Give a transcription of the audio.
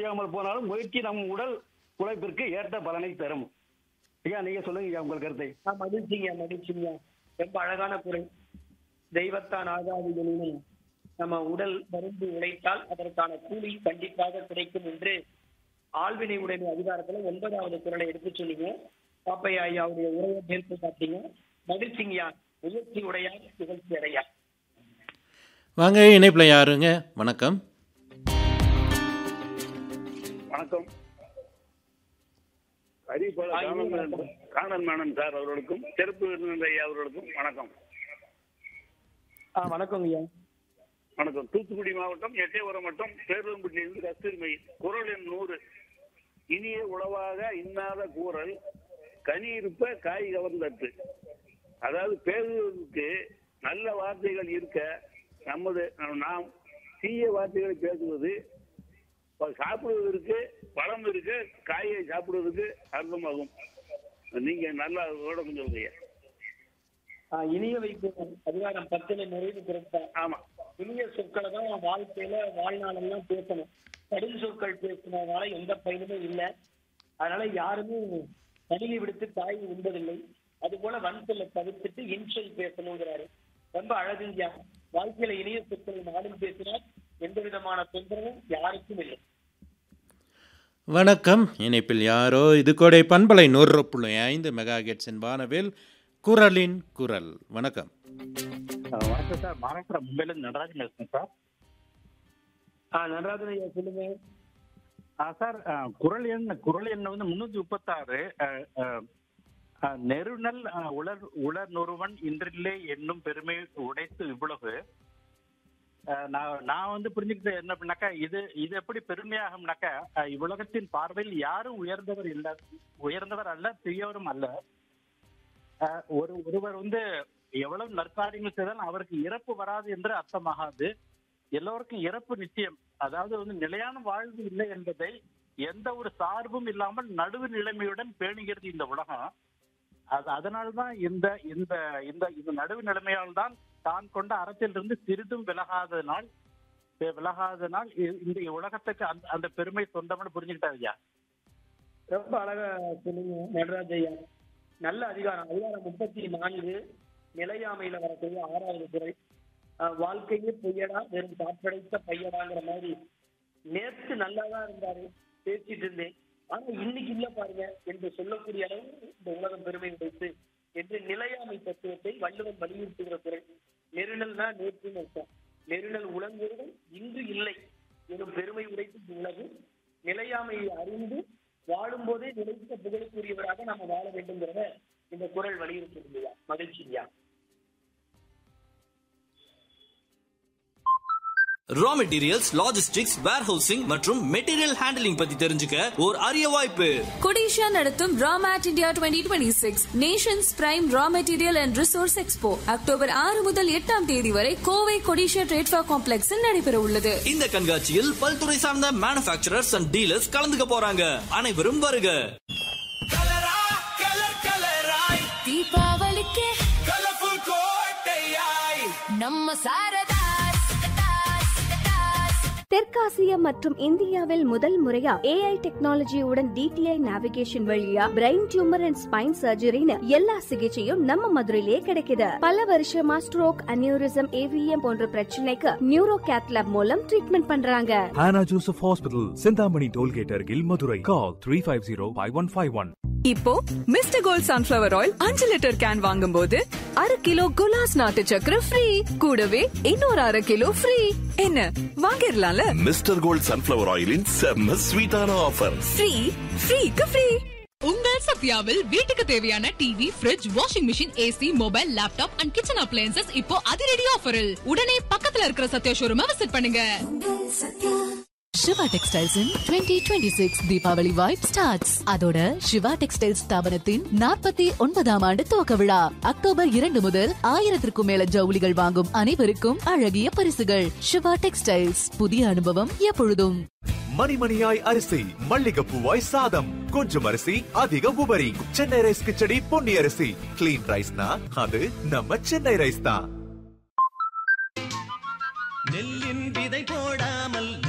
முடியாமல் போனாலும் முயற்சி நம் உடல் உழைப்பிற்கு ஏற்ற பலனை தரும் ஐயா நீங்க சொல்லுங்க ஐயா உங்கள் கருத்தை ஆ, மகிழ்ச்சிங்க மகிழ்ச்சிங்க ரொம்ப அழகான குரல் தெய்வத்தான் ஆகாது எனினும் நம்ம உடல் மருந்து உழைத்தால் அதற்கான கூலி கண்டிப்பாக கிடைக்கும் என்று ஆழ்வினை உடைமை அதிகாரத்துல ஒன்பதாவது குரலை எடுத்து சொன்னீங்க பாப்பையா ஐயாவுடைய உரையை சேர்த்து பார்த்தீங்க மகிழ்ச்சிங்கய்யா முயற்சி உடையார் நிகழ்ச்சி அடையா வாங்க இணைப்பில் யாருங்க வணக்கம் வணக்கம் ஹரிபால ஆ, இனிய காணன் வணக்கம். காணன் மேனன் சார் அவர்களுக்கும் சிறப்பு விருந்தினர் ஐயா அவர்களுக்கும் வணக்கம் ஆ வணக்கம் ஐயா வணக்கம் தூத்துக்குடி மாவட்டம் எட்டயபுரம் வட்டம் பேரும்பட்டியிலிருந்து கஸ்தூரிமை குரல் எண் நூறு இனிய உளவாக இன்னாத கூறல் கனி இருப்ப காய் கவர்ந்தட்டு அதாவது பேசுவதற்கு நல்ல வார்த்தைகள் இருக்க நமது நாம் தீய வார்த்தைகளை பேசுவது இப்ப சாப்பிடுவதற்கு பழம் இருக்கு காயை சாப்பிடுவதற்கு அர்த்தமாகும் நீங்க நல்லா அதோட கொஞ்சம் சொல்றீங்க ஆ, இனிய வைப்பு அதிகாரம் பத்துல நிறைவு கொடுத்தார் ஆமா இனிய சொற்களை தான் வாழ்க்கையில வாழ்நாளெல்லாம் பேசணும் கடும் சொற்கள் பேசினதால எந்த பயனுமே இல்லை அதனால யாருமே தனியை விடுத்து தாய் உண்பதில்லை அது போல வன்சொல்லை தவிர்த்துட்டு இன்சொல் பேசணுங்கிறாரு ரொம்ப அழகுங்கயா வாழ்க்கையில இனிய சொற்களை நானும் பேசினால் எந்த விதமான தொந்தரவும் யாருக்கும் இல்லை வணக்கம் இணைப்பில் யாரோ இது கோடை பண்பலை நூறு புள்ளி ஐந்து மெகா ஹெட்ஸின் வானவில் குரலின் குரல் வணக்கம் வணக்கம் சார் மகாராஷ்டிரா மும்பைல இருந்து நடராஜன் பேசுறேன் சார் ஆஹ் நடராஜன் ஐயா சொல்லுங்க ஆ, சார் ஆ, குரல் எண் குரல் எண் வந்து முன்னூத்தி முப்பத்தாறு நெருநல் ஆ, உலர் உலர் நொருவன் இன்றில்லே என்னும் பெருமை உடைத்து இவ்வளவு ஆ, நான் நான் வந்து புரிஞ்சுக்கிட்டது என்ன அப்படின்னாக்கா இது இது எப்படி பெருமையாகும்னாக்கா ஆ, இவ்வுலகத்தின் பார்வையில் யாரும் உயர்ந்தவர் இல்ல உயர்ந்தவர் அல்ல பெரியவரும் அல்ல ஆ, ஒரு ஒருவர் வந்து எவ்வளவு நற்காரியங்கள் செய்தாலும் அவருக்கு இறப்பு வராது என்று அர்த்தமாகாது எல்லோருக்கும் இறப்பு நிச்சயம் அதாவது வந்து நிலையான வாழ்வு இல்லை என்பதை எந்த ஒரு சார்பும் இல்லாமல் நடுவு நிலைமையுடன் பேணுகிறது இந்த உலகம் அது அதனால்தான் இந்த இந்த இந்த இந்த நடுவு நிலைமையால் தான் தான் கொண்ட அறத்திலிருந்து சிறிதும் விலகாதனால் வி- விலகாதனால் இ- இந்த உலகத்துக்கு அந்த அந்த பெருமை சொந்தம்னு புரிஞ்சுக்கிட்டாரு ஐயா ரொம்ப அழகா சொல்லுங்க நடராஜ ஐயா நல்ல அதிகாரம் அதிகாரம் முப்பத்தி நான்கு நிலையாமையில வரக்கூடிய ஆறாவது குறை ஆஹ் வாழ்க்கையே பொய்யடா வெறும் காற்றடைத்த பையடாங்கிற மாதிரி நேற்று நல்லாதான் இருந்தாரு பேசிட்டு இருந்தேன் ஆனா இன்னைக்கு இல்ல பாருங்க என்று சொல்லக்கூடிய அளவு இந்த உலகம் பெருமை உடைத்து என்று நிலையாமை தத்துவத்தை வள்ளுவன் வலியுறுத்துகிற குறை நெருநல்னா நேற்றுன்னு அர்த்தம் நெருநல் உலங்குவதும் இன்று இல்லை எனும் பெருமை உடைத்து இந்த உலகு நிலையாமையை அறிந்து வாழும்போதே நிலைத்த புகழுக்குரியவராக நம்ம வாழ வேண்டும்ங்கிறத இந்த குரல் வலியுறுத்துது மகிழ்ச்சியா ரா மெட்டீரியல்ஸ் லாஜிஸ்டிக்ஸ் வேர்ஹவுசிங் மற்றும் மெட்டீரியல் ஹேண்டலிங் பத்தி தெரிஞ்சுக்க ஒரு அரிய வாய்ப்பு கொடிஷா நடத்தும் ராமேட் India twenty twenty six nation's prime raw material and resource expo October ஆறு முதல் எட்டாம் தேதி வரை கோவை கொடிஷா ட்ரேட்ஃபா காம்ப்ளெக்ஸில் நடைபெற உள்ளது இந்த கண்காட்சியில் பல்துறை சார்ந்த மேனுஃபேக்சரர்ஸ் அண்ட் டீலர்ஸ் கலந்துக்க போறாங்க அனைவரும் வருக தீபாவளிக்கு நம்ம சாரதாஸ் தெற்காசியா மற்றும் இந்தியாவில் முதல் முறையா ஏஐ டெக்னாலஜியுடன் டிடிஐ நேவிகேஷன் வழியா பிரெயின் டியூமர் அண்ட் ஸ்பைன் சர்ஜரின்னு எல்லா சிகிச்சையும் நம்ம மதுரையிலேயே கிடைக்குது பல வருஷமா ஸ்ட்ரோக் அனியூரிசம் ஏவிஎம் போன்ற பிரச்சனைக்கு நியூரோ கேத்லாப் மூலம் ட்ரீட்மெண்ட் பண்றாங்க Hannah Joseph Hospital, Sindhamani Tollgate, Argil, Madurai. Call 350-5151. இப்போ மிஸ்டர் கோல்ட் சன்ஃபிளவர் ஆயில் அஞ்சு லிட்டர் கேன் வாங்கும்போது அரை கிலோ குலாஸ் நாட்டு சக்கரை ஃப்ரீ கூடவே இன்னொரு அரை கிலோ ஃப்ரீ என்ன வாங்கிடலாம்ல மிஸ்டர் கோல்ட் சன்ஃபிளவர் ஆயிலின் செம்ம ஸ்வீட்டான ஆஃபர் ஃப்ரீ ஃப்ரீக்கு ஃப்ரீ உங்கள் சத்யாவில் வீட்டுக்கு தேவையான TV fridge washing machine AC mobile laptop and kitchen appliances இப்போ அதிரடி ஆஃபரில் உடனே பக்கத்துல இருக்கிற சத்யா ஷோரூமை விசிட் பண்ணுங்க Siva textiles twenty twenty six Deepavali vibe starts அதோட சிவா டெக்ஸ்டைல்ஸ் ஸ்தாபனத்தின் நாற்பத்தி ஒன்பதாம் ஆண்டு துவக்க விழா அக்டோபர் இரண்டு முதல் ஆயிரத்திற்கும் மேல ஜவுளிகள் வாங்கும் அனைவருக்கும் அழகிய பரிசுகள் சிவா டெக்ஸ்டைல்ஸ் புதிய அனுபவம் எப்பொழுதும் மணிமணியாய் அரிசி மல்லிகைப்பூவாய் சாதம் கொஞ்சம் அரிசி அதிக உபரி சென்னை ரைஸ் கிச்சடி பொன்னி அரிசி கிளீன் ரைஸ்னா அது நம்ம சென்னை ரைஸ் தான் நெல்லின் விதை போடாமல்